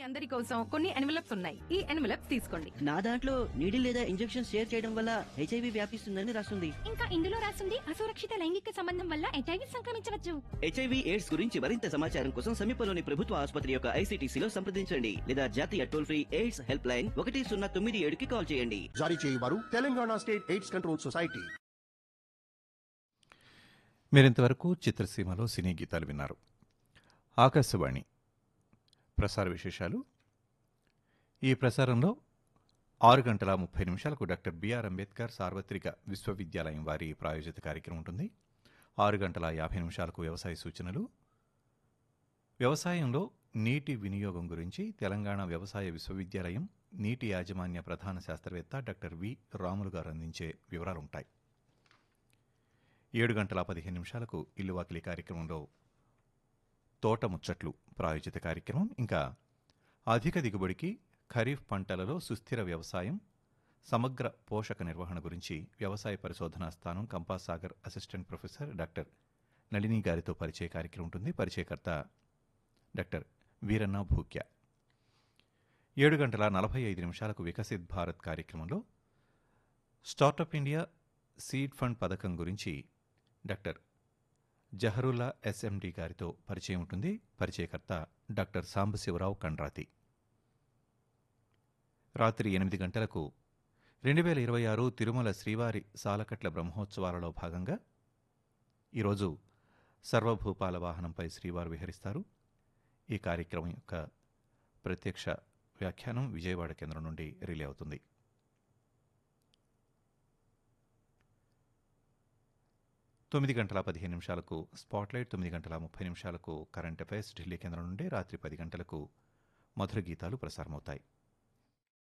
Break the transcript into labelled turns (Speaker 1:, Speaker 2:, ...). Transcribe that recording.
Speaker 1: అందరి కోసం కొన్ని ఎన్వలప్స్ ఉన్నాయి ఈ ఎన్వలప్స్ తీసుకోండి
Speaker 2: నా దాంట్లో నీడిల్ లేదా ఇంజెక్షన్ షేర్ చేయడం వల్ల హెచ్ఐవి వ్యాపిస్తుందని రాస్తుంది
Speaker 3: ఇంకా ఇందులో రాసింది అసురక్షిత లైంగిక సంబంధం వల్ల హెచ్ఐవి సంక్రమించవచ్చు
Speaker 2: హెచ్ఐవి ఎయిడ్స్ గురించి మరింత సమాచారం కోసం సమీపంలోని ప్రభుత్వ ఆసుపత్రి యొక్క ఐసీటీసీలో సంప్రదించండి లేదా జాతీయ toll free AIDS help line ఒకటి సున్నా తొమ్మిది ఏడుకి కాల్ చేయండి
Speaker 4: జారీ చేయవారు Telangana state AIDS control society
Speaker 5: మీరింతవరకు చిత్రసీమలో సినీ గీతాలు విన్నారు ఆకాశవాణి ప్రసార విశేషాలు ఈ ప్రసారంలో ఆరు గంటల ముప్పై నిమిషాలకు డాక్టర్ బిఆర్ అంబేద్కర్ సార్వత్రిక విశ్వవిద్యాలయం వారి ప్రాయోజిత కార్యక్రమం ఉంటుంది ఆరు గంటల యాభై నిమిషాలకు వ్యవసాయ సూచనలు వ్యవసాయంలో నీటి వినియోగం గురించి తెలంగాణ వ్యవసాయ విశ్వవిద్యాలయం నీటి యాజమాన్య ప్రధాన శాస్త్రవేత్త డాక్టర్ వి రాములు గారు అందించే వివరాలుంటాయి ఏడు గంటల పదిహేను నిమిషాలకు ఇల్లువాకిలి కార్యక్రమంలో తోట ముచ్చట్లు ప్రాయోజిత కార్యక్రమం ఇంకా అధిక దిగుబడికి ఖరీఫ్ పంటలలో సుస్థిర వ్యవసాయం సమగ్ర పోషక నిర్వహణ గురించి వ్యవసాయ పరిశోధనా స్థానం Kampasagar assistant professor doctor Nalini గారితో పరిచయ కార్యక్రమం ఉంటుంది పరిచయకర్త డాక్టర్ వీరన్న భూక్య ఏడు గంటల నలభై ఐదు నిమిషాలకు వికసిత్ భారత్ కార్యక్రమంలో స్టార్టప్ ఇండియా సీడ్ ఫండ్ పథకం గురించి డాక్టర్ జహరుల్లా ఎస్ఎండి గారితో పరిచయం ఉంటుంది పరిచయకర్త డాక్టర్ సాంబశివరావు కండ్రాతి రాత్రి ఎనిమిది గంటలకు రెండు వేల ఇరవై ఆరు తిరుమల శ్రీవారి సాలకట్ల బ్రహ్మోత్సవాలలో భాగంగా ఈరోజు సర్వభూపాల వాహనంపై శ్రీవారు విహరిస్తారు ఈ కార్యక్రమం యొక్క ప్రత్యక్ష వ్యాఖ్యానం విజయవాడ కేంద్రం నుండి రిలే అవుతుంది తొమ్మిది గంటల పదిహేను నిమిషాలకు స్పాట్లైట్ తొమ్మిది గంటల ముప్పై నిమిషాలకు కరెంట్ అఫైర్స్ ఢిల్లీ కేంద్రం నుండి రాత్రి పది గంటలకు మధుర గీతాలు ప్రసారమవుతాయి